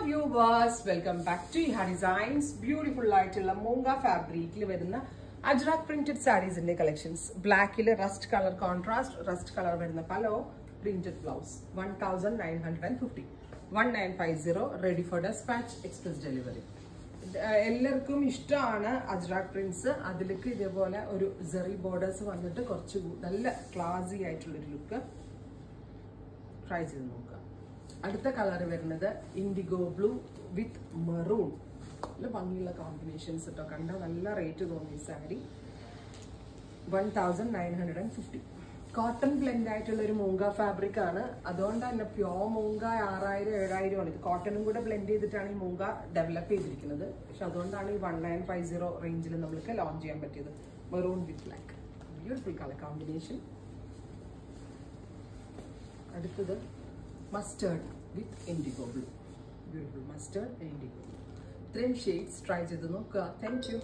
viewers welcome back to Iha designs beautiful ആയിട്ടുള്ള മൂങ്ക ഫാബ്രിക്കിൽ വരുന്ന അജ്രാക് പ്രിന്റഡ് സാരീസിന്റെ കളക്ഷൻസ് ബ്ലാക്കിൽ rust colour contrast rust colour വരുന്ന പലോ printed blouse one thousand nine hundred and fifty one nine five zero ready for despatch express delivery എല്ലാവർക്കും ഇഷ്ടമാണ് Ajrak prints അതിലേക്ക് ഇതേപോലെ ഒരു ജെറി ബോർഡേഴ്സ് വന്നിട്ട് കുറച്ച് കൂ- നല്ല ക്ലാസി ആയിട്ടുള്ളൊരു ലുക്ക് ട്രൈ ചെയ്ത് നോക്കുക അടുത്ത കളർ വരുന്നത് ഇൻഡിഗോ ബ്ലൂ വിത്ത് മെറൂൺ നല്ല ഭംഗിയുള്ള കോമ്പിനേഷൻസ് കേട്ടോ കണ്ട നല്ല റേറ്റ് തോന്നി ഈ sari one thousand nine hundred and fifty cotton blend ആയിട്ടുള്ള ഒരു മൂങ്ക ഫാബ്രിക് ആണ് അതുകൊണ്ട് തന്നെ പ്യോർ മൂങ്ക ആറായിരം ഏഴായിരം ആണ് ഇത് കോട്ടണും കൂടെ ബ്ലെൻഡ് ചെയ്തിട്ടാണ് ഈ മൂങ്ക ഡെവലപ്പ് ചെയ്തിരിക്കുന്നത് പക്ഷെ അതുകൊണ്ടാണ് ഈ വൺ നയൻ ഫൈവ് സീറോ റേഞ്ചിൽ നമുക്ക് ലോഞ്ച് ചെയ്യാൻ പറ്റിയത് maroon with black beautiful colour combination അടുത്തത് mustard with indigo blue beautiful mustard indigo blue ഇത്രയും ഷെയ്ഡ്സ് ട്രൈ ചെയ്ത് നോക്കുക താങ്ക് യു